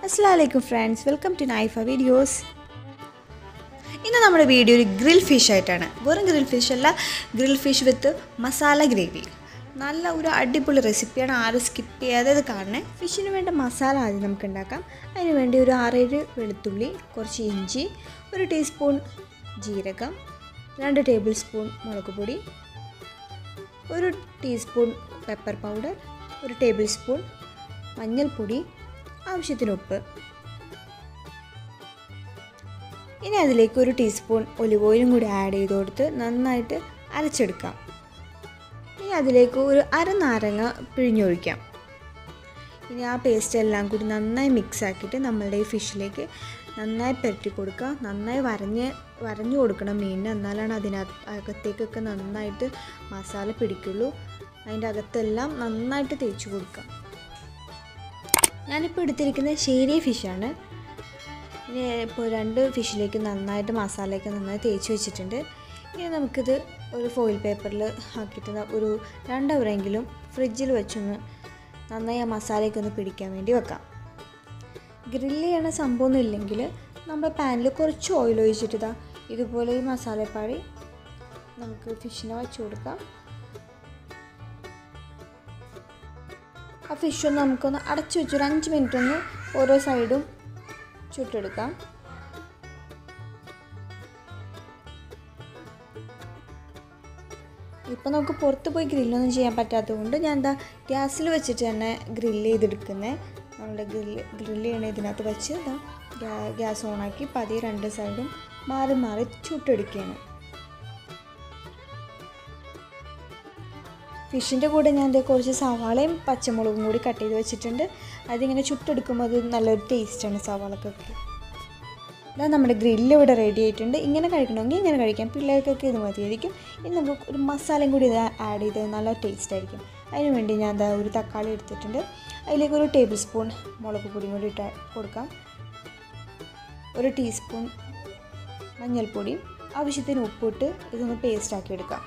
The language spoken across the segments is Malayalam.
അസ്സാമലൈക്കും friends welcome to Naifa videos ഇന്ന് നമ്മുടെ വീഡിയോ ഒരു ഗ്രിൽ ഫിഷ് ആയിട്ടാണ് വെറും ഗ്രിൽ ഫിഷ് അല്ല grill fish with masala gravy നല്ല ഒരു അടിപൊളി റെസിപ്പിയാണ് ആരും സ്കിപ്പ് ചെയ്യാതെ ഇത് കാണണേ ഫിഷിന് വേണ്ട മസാല ആദ്യം നമുക്ക് ഉണ്ടാക്കാം അതിന് വേണ്ടി ഒരു ആറേഴ് വെളുത്തുള്ളി കുറച്ച് ഇഞ്ചി ഒരു ടീസ്പൂൺ ജീരകം രണ്ട് ടേബിൾ സ്പൂൺ മുളക് പൊടി ഒരു ടീസ്പൂൺ പെപ്പർ പൗഡർ ഒരു ടേബിൾ സ്പൂൺ മഞ്ഞൾപ്പൊടി ആവശ്യത്തിന് ഉപ്പ് ഇനി അതിലേക്ക് ഒരു ടീസ്പൂൺ ഒലിവ് ഓയിലും കൂടി ആഡ് ചെയ്ത് കൊടുത്ത് നന്നായിട്ട് അരച്ചെടുക്കാം ഇനി അതിലേക്ക് ഒരു അര നാരങ്ങ പിഴിഞ്ഞൊഴിക്കാം ഇനി ആ പേസ്റ്റ് എല്ലാം കൂടി നന്നായി മിക്സ് ആക്കിയിട്ട് നമ്മളുടെ ഈ ഫിഷിലേക്ക് നന്നായി പുരട്ടി കൊടുക്കുക നന്നായി വരഞ്ഞ് വരഞ്ഞു കൊടുക്കണം മീനിന് എന്നാലാണ് അതിനകത്ത് അകത്തേക്കൊക്കെ നന്നായിട്ട് മസാല പിടിക്കുള്ളൂ അതിൻ്റെ അകത്തെല്ലാം നന്നായിട്ട് തേച്ച് കൊടുക്കുക ഞാനിപ്പോൾ എടുത്തിരിക്കുന്നത് ശേരിയ ഫിഷാണ് ഇനി ഇപ്പോൾ രണ്ട് ഫിഷിലേക്ക് നന്നായിട്ട് മസാലയൊക്കെ നന്നായി തേച്ച് വെച്ചിട്ടുണ്ട് ഇനി നമുക്കിത് ഒരു ഫോയിൽ പേപ്പറിൽ ആക്കിയിട്ട് ന- ഒരു രണ്ട് അവറെങ്കിലും ഫ്രിഡ്ജിൽ വെച്ചൊന്ന് നന്നായി ആ മസാലയൊക്കെ ഒന്ന് പിടിക്കാൻ വേണ്ടി വെക്കാം ഗ്രില്ല് ചെയ്യണ സംഭവമൊന്നും ഇല്ലെങ്കിൽ നമ്മുടെ പാനിൽ കുറച്ച് ഓയിൽ ഒഴിച്ചിട്ട് ഇതാ ഇതുപോലെ ഈ മസാലപ്പാടി നമുക്ക് ഫിഷിനെ വെച്ച് കൊടുക്കാം ആ ഫിഷ് ഒന്ന് നമുക്കൊന്ന് അടച്ചു വെച്ച് ഒരു അഞ്ച് മിനിറ്റ് ഒന്ന് ഓരോ സൈഡും ചുട്ടെടുക്കാം ഇപ്പം നമുക്ക് പുറത്ത് പോയി ഗ്രില്ലൊന്നും ചെയ്യാൻ പറ്റാത്തത് കൊണ്ട് ഞാൻ എന്താ ഗ്യാസിൽ വെച്ചിട്ട് തന്നെ ഗ്രില്ല് ചെയ്തെടുക്കുന്നത് നമ്മുടെ ഗ്രില്ല് ഗ്രില്ല് ചെയ്യണ ഇതിനകത്ത് വെച്ച് ഇതാ ഗ്യാ- ഗ്യാസ് ഓണാക്കി പതിയെ രണ്ട് സൈഡും മാറി മാറി ചുട്ടെടുക്കുകയാണ് ഫിഷിൻ്റെ കൂടെ ഞാൻ ദേ കുറച്ച് സവാളയും പച്ചമുളകും കൂടി കട്ട് ചെയ്ത് വെച്ചിട്ടുണ്ട് അതിങ്ങനെ ചുട്ടെടുക്കുമ്പോൾ അത് നല്ലൊരു ടേസ്റ്റാണ് സവാളക്കൊക്കെ ഇതാ നമ്മുടെ ഗ്രില്ല് ഇവിടെ റെഡി ആയിട്ടുണ്ട് ഇങ്ങനെ കഴിക്കണമെങ്കിൽ ഇങ്ങനെ കഴിക്കാം പിള്ളേർക്കൊക്കെ ഇത് മതിയായിരിക്കും ഇനി നമുക്ക് ഒരു മസാലയും കൂടി ഇത് ആഡ് ചെയ്ത് നല്ല ടേസ്റ്റ് ആയിരിക്കും അതിന് വേണ്ടി ഞാൻ എന്താ ഒരു തക്കാളി എടുത്തിട്ടുണ്ട് അതിലേക്ക് ഒരു ടേബിൾ സ്പൂൺ മുളക് പൊടിയും കൂടി ഇട്ട് കൊടുക്കാം ഒരു ടീസ്പൂൺ മഞ്ഞൾപ്പൊടി ആവശ്യത്തിന് ഉപ്പിട്ട് ഇതൊന്ന് പേസ്റ്റ് ആക്കി എടുക്കാം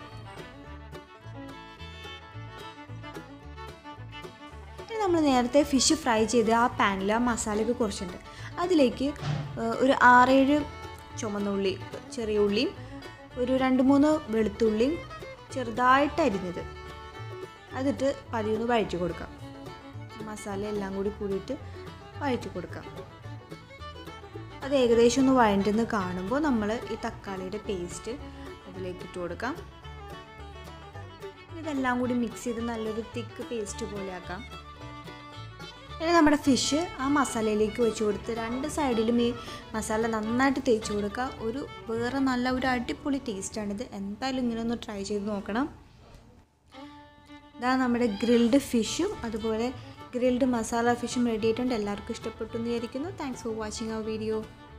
ഇനി നമ്മൾ നേരത്തെ ഫിഷ് ഫ്രൈ ചെയ്ത് ആ പാനിൽ ആ മസാലയൊക്കെ കുറച്ചുണ്ട് അതിലേക്ക് ഏഹ്, ഒരു ആറേഴ് ചുമന്ന ഉള്ളി ചെറിയ ഉള്ളിയും ഒരു രണ്ട് മൂന്ന് വെളുത്തുള്ളിയും ചെറുതായിട്ട് അരിഞ്ഞത് അതിട്ട് പതിയൊന്ന് വഴറ്റി കൊടുക്കാം മസാല എല്ലാം കൂടി കൂടിയിട്ട് വഴറ്റി കൊടുക്കാം അത് ഏകദേശം ഒന്ന് വഴണ്ടെന്ന് കാണുമ്പോൾ നമ്മൾ ഈ തക്കാളിയുടെ പേസ്റ്റ് അതിലേക്ക് ഇട്ട് കൊടുക്കാം ഇതെല്ലാം കൂടി മിക്സ് ചെയ്ത് നല്ലൊരു തിക്ക് പേസ്റ്റ് പോലെ ആക്കാം ഇനി നമ്മുടെ ഫിഷ് ആ മസാലയിലേക്ക് വെച്ച് കൊടുത്ത് രണ്ട് സൈഡിലും ഈ മസാല നന്നായിട്ട് തേച്ച് കൊടുക്കുക ഒരു വേറെ നല്ല ഒരു അടിപൊളി ടേസ്റ്റാണിത് എന്തായാലും ഇങ്ങനെ ഒന്ന് ട്രൈ ചെയ്ത് നോക്കണം ഇതാ നമ്മുടെ ഗ്രിൽഡ് ഫിഷും അതുപോലെ ഗ്രിൽഡ് മസാല ഫിഷും റെഡി ആയിട്ടുണ്ട് എല്ലാവർക്കും ഇഷ്ടപ്പെട്ടു എന്ന് വിചാരിക്കുന്നു thanks for watching our video